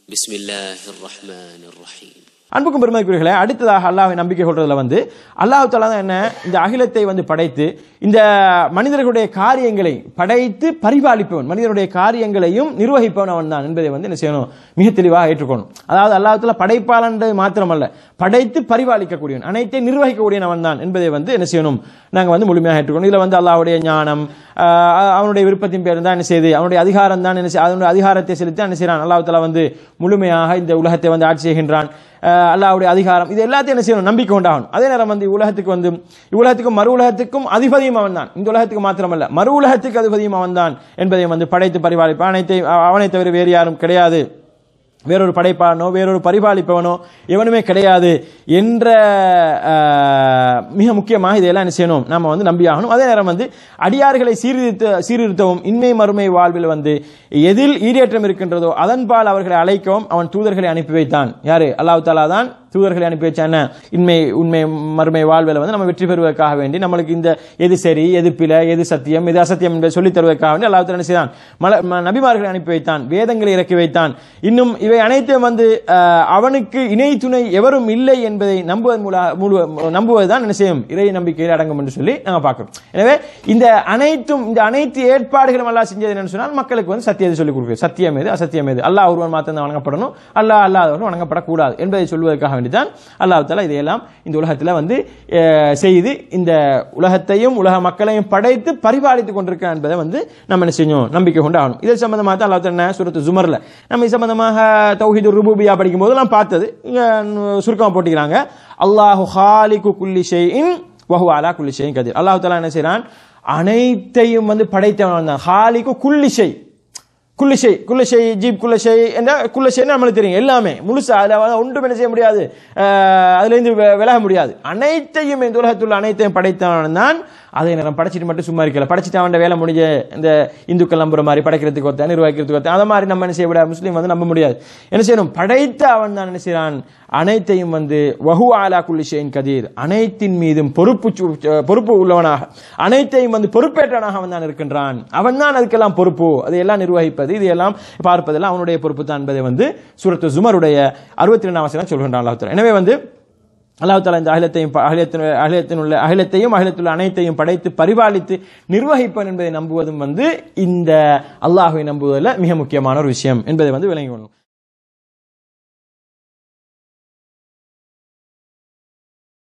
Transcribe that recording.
بسم الله الرحمن الرحيم அன்புக்கும் பெருமதிக்குரியர்களே அடுத்ததாக அல்லாஹ்வை நம்பிக்கை கொள்றதுல வந்து அல்லாஹ் தாலா தான் என்ன இந்த அகிலத்தை வந்து படைத்து இந்த மனிதர்களுடைய காரியங்களை படைத்து பரிபாலிப்பவன் மனிதனுடைய காரியங்களையும் நிர்வகிப்பவன் அவன் தான் என்பதை வந்து என்ன செய்யணும் மிக தெளிவாக ஏற்றுக்கணும் அதாவது அல்லாஹ் தாலா படைப்பாளன் மாத்திரமல்ல படைத்து பரிபாலிக்கக்கூடியவன் அனைத்தை நிர்வகிக்கக்கூடியவன் அவன் தான் என்பதை வந்து என்ன செய்யணும் நாங்கள் வந்து முழுமையாக ஏற்றுக்கணும் இதில் வந்து அல்லாஹ்வுடைய ஞானம் ஆஹ் அவனுடைய விருப்பத்தின் பேர் தான் என்ன செய்யுது அவனுடைய அதிகாரம் தான் என்ன செய்ய அதனுடைய அதிகாரத்தை செலுத்தி என்ன செய்யறான் அல்லாஹ் தாலா வந்து முழுமையாக இந்த உலகத்தை வந்து ஆட்சி செய்கின்றான் ஆஹ் அல்லாஹ்வுடைய அதிகாரம் இது எல்லாத்தையும் என்ன செய்யணும் நம்பிக்கை உண்டாகணும் அதே நேரம் வந்து உலகத்துக்கு வந்து இவ்வுலகத்துக்கும் மறு உலகத்துக்கும் அதிபதியும் அவன் தான் இந்த உலகத்துக்கு மாத்திரமல்ல மறு உலகத்துக்கு அதிபதியும் அவன் தான் என்பதை வந்து படைத்து பரிபாலிப்பான் அனைத்தை அவனை தவிர வேறு யாரும் கிடையாது வேறொரு படைப்பாளனோ வேறொரு பரிபாலிப்பவனோ எவனுமே கிடையாது என்ற ஆஹ், மிக முக்கியமாக இதெல்லாம் என்ன செய்யணும் நாம வந்து நம்பியாகணும் அதே நேரம் வந்து அடியார்களை சீர்திருத்த சீர்திருத்தவும் இன்மை மறுமை வாழ்வில் வந்து எதில் ஈடேற்றம் இருக்கின்றதோ அதன்பால் அவர்களை அழைக்கவும் அவன் தூதர்களை அனுப்பி வைத்தான் யாரு அல்லாஹ் தாலா தான் தூதர்களை அனுப்பி வச்சான இன்மை உண்மை மறுமை வாழ்வில் வந்து நம்ம வெற்றி பெறுவதற்காக வேண்டி நம்மளுக்கு இந்த எது சரி எது பிழை எது சத்தியம் எது அசத்தியம் என்பதை சொல்லித் தருவதற்காக வேண்டி அல்லாஹ் தாலா என்ன செய்தான் மல- ம- நபிமார்களை அனுப்பி வைத்தான் வேதங்களை இறக்கி வைத்தான் இன்னும் இவை அனைத்தும் வந்து ஆஹ், அவனுக்கு இணை துணை எவரும் இல்லை என்பதை நம்புவதன் மூலம் முழு நம்புவதுதான் என்ன செய்யும் இறை நம்பிக்கையில் அடங்கும் என்று சொல்லி நாங்கள் பார்க்கிறோம் எனவே இந்த அனைத்தும் இந்த அனைத்து ஏற்பாடுகளும் அல்லாஹ் செஞ்சது என்னன்னு சொன்னால் மக்களுக்கு வந்து சத்தியத்தை சொல்லிக் கொடுக்குறது சத்தியம் எது அசத்தியம் எது அல்லாஹ் ஒருவன் மாத்திரம் தான் வணங்கப்படணும் அல்லாஹ் அல்லாதவர்கள் வணங்கப்படக்கூடாது என்பதை சொல்வதற்காக வேண்டிதான் அல்லாஹ் தாலா இதையெல்லாம் இந்த உலகத்தில் வந்து அஹ், செய்து இந்த உலகத்தையும் உலக மக்களையும் படைத்து பரிபாலித்துக் கொண்டிருக்கிறான் என்பதை வந்து நம்ம என்ன செய்யணும் நம்பிக்கை கொண்டு ஆகணும் இது சம்பந்தமாக தான் அல்லாஹ் தாலா என்ன சூரத்து ஜுமர்ல நம்ம இது சம்பந்தமாக தௌஹீது ருபூபியா படிக்கும் போது நான் பார்த்தது இங்க சுருக்கமாக போட்டிக்கிறாங்க அல்லாஹு ஹாலிகு குல்லி ஷைஇன் வஹு அலா குல்லி ஷைஇன் கதீர் அல்லாஹ் தஆலா என்ன செய்றான் அனைத்தையும் வந்து படைத்தவன் தான் ஹாலிகு குல்லி ஷை குல்லிஷை குல்லிஷை ஜீப் குல்லிஷை என்ற குல்லிஷைன்னு நம்மளுக்கு தெரியும் எல்லாமே முழுசா அதில் வந்து ஒன்றும் என்ன செய்ய முடியாது அஹ், அதுலேருந்து வெ- விலக முடியாது அனைத்தையும் இந்த உலகத்துள்ள அனைத்தையும் படைத்தவன் தான் அதே நேரம் படைச்சிட்டு மட்டும் சும்மா இருக்கல படைச்சிட்டு அவன் வேலை முடிஞ்ச இந்த இந்துக்கள் நம்புற மாதிரி படைக்கிறதுக்கு ஒருத்தன் நிர்வகிக்கிறதுக்கு ஒருத்தன் அதை மாதிரி நம்ம என்ன செய்ய விட முஸ்லீம் வந்து நம்ப முடியாது என்ன செய்யணும் படைத்த அவன் தான் என்ன செய்யறான் அனைத்தையும் வந்து வஹு ஆலா குல்லிஷைன் கதீர் அனைத்தின் மீதும் பொறுப்பு சு- பொறுப்பு உள்ளவனாக அனைத்தையும் வந்து பொறுப்பேற்றவனாக அவன் தான் இருக்கின்றான் அவன் தான் அதுக்கெல்லாம் பொறுப்பு அதையெல்லாம் நிர்வகிப்பது இதையெல்லாம் பார்ப்பதெல்லாம் அவனுடைய பொறுப்பு தான் என்பதை வந்து சூரத்து ஜுமருடைய அறுபத்தி ரெண்டாம் வசனம் சொல்கின்றான் அல்லாஹ் தஆலா. எனவே வந்து அல்லாஹ் தாலா இந்த அகிலத்தையும் ப- அகிலத்தின் அகிலத்தின் உள்ள அகிலத்தையும் அகிலத்துள்ள அனைத்தையும் படைத்து பரிபாலித்து நிர்வகிப்பன் என்பதை நம்புவதும் வந்து இந்த அல்லாஹ்வை நம்புவதில் மிக முக்கியமான ஒரு விஷயம் என்பதை வந்து விளங்கி கொள்ளணும்